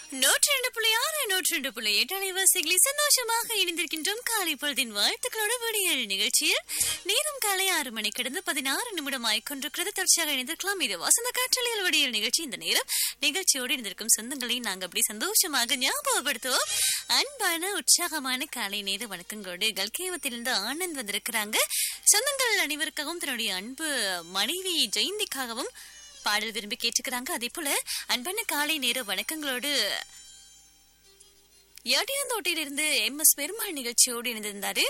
நூற்றி ரெண்டு புள்ளி ஆறு நூற்றி ரெண்டு புள்ளி எட்டு அலைவாசிகளை சந்தோஷமாக இணைந்திருக்கின்றோம் காலை பொழுதின் வாழ்த்துக்களோட விடியல் நிகழ்ச்சியில் நேரம் காலை ஆறு மணி கடந்து பதினாறு நிமிடம் ஆய்கொண்டிருக்கிறது தொடர்ச்சியாக இணைந்திருக்கலாம் இது வசந்த காற்றலையில் விடியல் நிகழ்ச்சி இந்த நேரம் நிகழ்ச்சியோடு இணைந்திருக்கும் சொந்தங்களை நாங்க அப்படி சந்தோஷமாக ஞாபகப்படுத்துவோம் அன்பான உற்சாகமான காலை நேர வணக்கங்களோடு கல்கேவத்திலிருந்து ஆனந்த் வந்திருக்கிறாங்க சொந்தங்கள் அனைவருக்காகவும் தன்னுடைய அன்பு மனைவி ஜெயந்திக்காகவும் பாடல் விரும்பி கேட்டுக்கிறாங்க அதே போல அன்பான காலை நேர வணக்கங்களோடு யாட்டியாந்தோட்டையிலிருந்து எம் எஸ் பெருமாள் நிகழ்ச்சியோடு இணைந்திருந்தாரு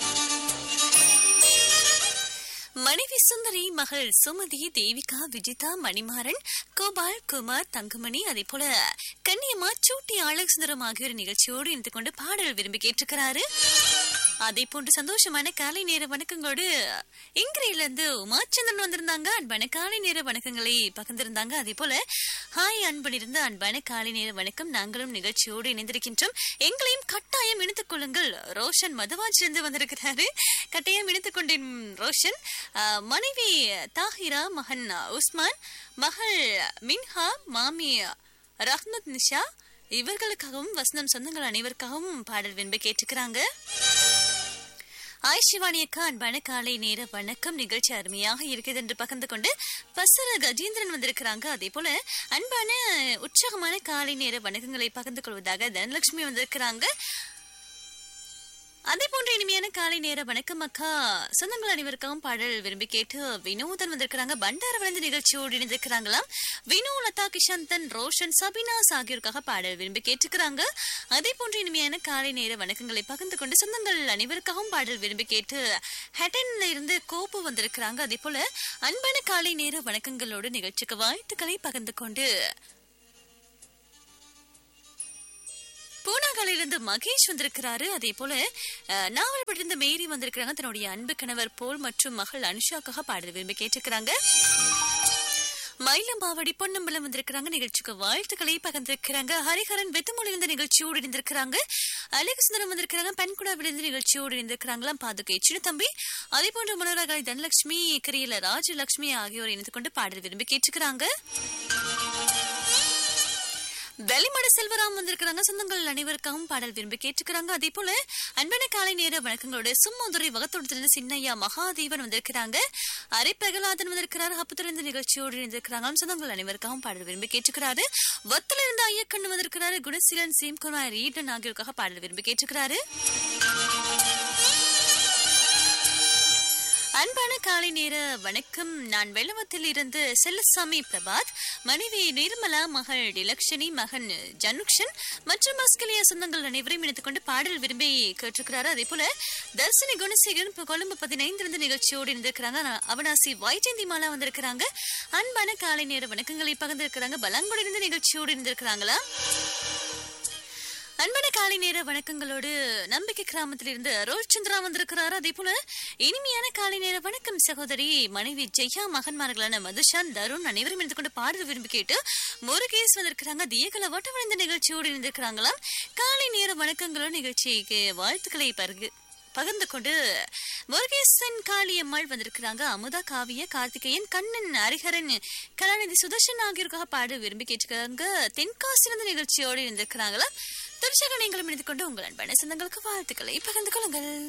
மனைவி சுந்தரி மகள் சுமதி தேவிகா விஜிதா மணிமாறன் கோபால் குமார் தங்கமணி அதே போல கன்னியம்மா சூட்டி அழகு சுந்தரம் ஆகியோர் நிகழ்ச்சியோடு இணைந்து கொண்டு பாடல் விரும்பி கேட்டிருக்கிறாரு அதே போன்று சந்தோஷமான காலை நேர வணக்கங்களோடு இங்கிரியில இருந்து உமாச்சந்திரன் வந்திருந்தாங்க அன்பான காலை நேர வணக்கங்களை பகிர்ந்திருந்தாங்க அதே போல ஹாய் அன்பன் இருந்த அன்பான காலை நேர வணக்கம் நாங்களும் நிகழ்ச்சியோடு இணைந்திருக்கின்றோம் எங்களையும் கட்டாயம் இணைத்துக் கொள்ளுங்கள் ரோஷன் மதுவாஜிலிருந்து வந்திருக்கிறாரு கட்டாயம் இணைத்துக் கொண்டேன் ரோஷன் ஆஹ், மனைவி தாஹிரா மகன் உஸ்மான் மகள் மின்ஹா மாமி ரஹ்மத் நிஷா இவர்களுக்காகவும் வசனம் சொந்தங்கள் அனைவருக்காகவும் பாடல் விரும்பி கேட்டுக்கிறாங்க ஆய் சிவானி அக்கா அன்பான காலை நேர வணக்கம் நிகழ்ச்சி அருமையாக இருக்குது என்று பகிர்ந்து கொண்டு பசர கஜேந்திரன் வந்திருக்கிறாங்க அதே போல அன்பான உற்சாகமான காலை நேர வணக்கங்களை பகிர்ந்து கொள்வதாக தனலட்சுமி வந்திருக்கிறாங்க அதே போன்ற இனிமையான காலை நேர வணக்கம் அக்கா சொந்தங்கள் அனைவருக்காகவும் பாடல் விரும்பி கேட்டு வினோதன் வந்திருக்கிறாங்க பண்டார விழுந்து நிகழ்ச்சியோடு இணைந்திருக்கிறாங்களாம் வினோ லதா கிஷாந்தன் ரோஷன் சபினாஸ் ஆகியோருக்காக பாடல் விரும்பி கேட்டுக்கிறாங்க அதே போன்ற இனிமையான காலை நேர வணக்கங்களை பகிர்ந்து கொண்டு சொந்தங்கள் அனைவருக்காகவும் பாடல் விரும்பி கேட்டு ஹெட்டன்ல இருந்து கோப்பு வந்திருக்கிறாங்க அதே போல அன்பான காலை நேர வணக்கங்களோடு நிகழ்ச்சிக்கு வாழ்த்துக்களை பகிர்ந்து கொண்டு பூனாகாலிலிருந்து மகேஷ் வந்திருக்கிறாரு அதே போல அஹ், நாவல் படிந்த மேரி வந்திருக்கிறாங்க தன்னுடைய அன்பு கணவர் போல் மற்றும் மகள் அனுஷாக்காக பாடல் விரும்பி கேட்டிருக்கிறாங்க மயிலம்பாவடி பொன்னம்பலம் வந்திருக்கிறாங்க நிகழ்ச்சிக்கு வாழ்த்துக்களை பகிர்ந்திருக்கிறாங்க ஹரிஹரன் வெத்தமொழியிலிருந்து நிகழ்ச்சியோடு இணைந்திருக்கிறாங்க அழகுசுந்தரம் வந்திருக்கிறாங்க பெண்குடாவிலிருந்து நிகழ்ச்சியோடு இணைந்திருக்கிறாங்களாம் பாதுகை சின்ன தம்பி அதே போன்ற மனோரகாய் தனலட்சுமி கிரியில ராஜலட்சுமி ஆகியோர் இணைந்து கொண்டு பாடல் விரும்பி கேட்டுக்கிறாங்க வெளிமட செல்வராம் வந்திருக்கிறாங்க சொந்தங்கள் அனைவருக்காகவும் பாடல் விரும்பி கேட்டுக்கிறாங்க அதே போல அன்பான காலை நேர வணக்கங்களோட சும்மதுரை வகத்தோட்டத்திலிருந்து சின்னையா மகாதேவன் வந்திருக்கிறாங்க அரைப்பகலாதன் வந்திருக்கிறார் அப்பத்திலிருந்து நிகழ்ச்சியோடு இருந்திருக்கிறாங்க சொந்தங்கள் அனைவருக்காகவும் பாடல் விரும்பி கேட்டுக்கிறாரு வத்துல இருந்து ஐயக்கண்ணு வந்திருக்கிறாரு குணசீலன் சீம்குமார் ஈடன் ஆகியோருக்காக பாடல் விரும்பி கேட்டுக்கிறாரு அன்பான காலை நேர வணக்கம் நான் வெள்ளவத்தில் இருந்து செல்லசாமி பிரபாத் மனைவி நிர்மலா மகள் டிலக்ஷனி மகன் ஜனுக்ஷன் மற்றும் மஸ்கலியா சொந்தங்கள் அனைவரையும் இணைத்துக் கொண்டு பாடல் விரும்பி கேட்டிருக்கிறாரு அதே போல தர்சினி குணசேகரன் இப்ப கொழும்பு பதினைந்து இருந்து நிகழ்ச்சியோடு இருந்திருக்கிறாங்க அன- அவனாசி வைஜெயந்தி மாலா வந்திருக்கிறாங்க அன்பான காலை நேர வணக்கங்களை பகிர்ந்திருக்கிறாங்க பலங்குடி இருந்து நிகழ்ச்சியோடு இருந்திருக்கிறாங்களா அன்பான காலை நேர வணக்கங்களோடு நம்பிக்கை கிராமத்திலிருந்து அருள் சந்திரா வந்திருக்கிறார் அதே போல இனிமையான காலை நேர வணக்கம் சகோதரி மனைவி ஜெயா மகன்மார்களான மதுஷான் தருண் அனைவரும் இருந்து கொண்டு பாடல் விரும்பி கேட்டு முருகேஸ் வந்திருக்கிறாங்க தியகல வட்டவழிந்த நிகழ்ச்சியோடு இருந்திருக்கிறாங்களாம் காலை நேர வணக்கங்களோடு நிகழ்ச்சிக்கு வாழ்த்துக்களை பருகு பகிர்ந்து கொண்டு முருகேசன் காளியம்மாள் வந்திருக்கிறாங்க அமுதா காவிய கார்த்திகேயன் கண்ணன் ஹரிஹரன் கலாநிதி சுதர்ஷன் ஆகியோருக்காக பாட விரும்பி கேட்டுக்கிறாங்க தென்காசிலிருந்து நிகழ்ச்சியோடு இருந்திருக்கிறாங்களா தொடர்ச்சியாக நீங்களும் இணைந்து கொண்டு உங்கள் அன்பான சொந்தங்களுக்கு வாழ்த்துக்களை பகிர்ந்து கொள்ளுங்கள்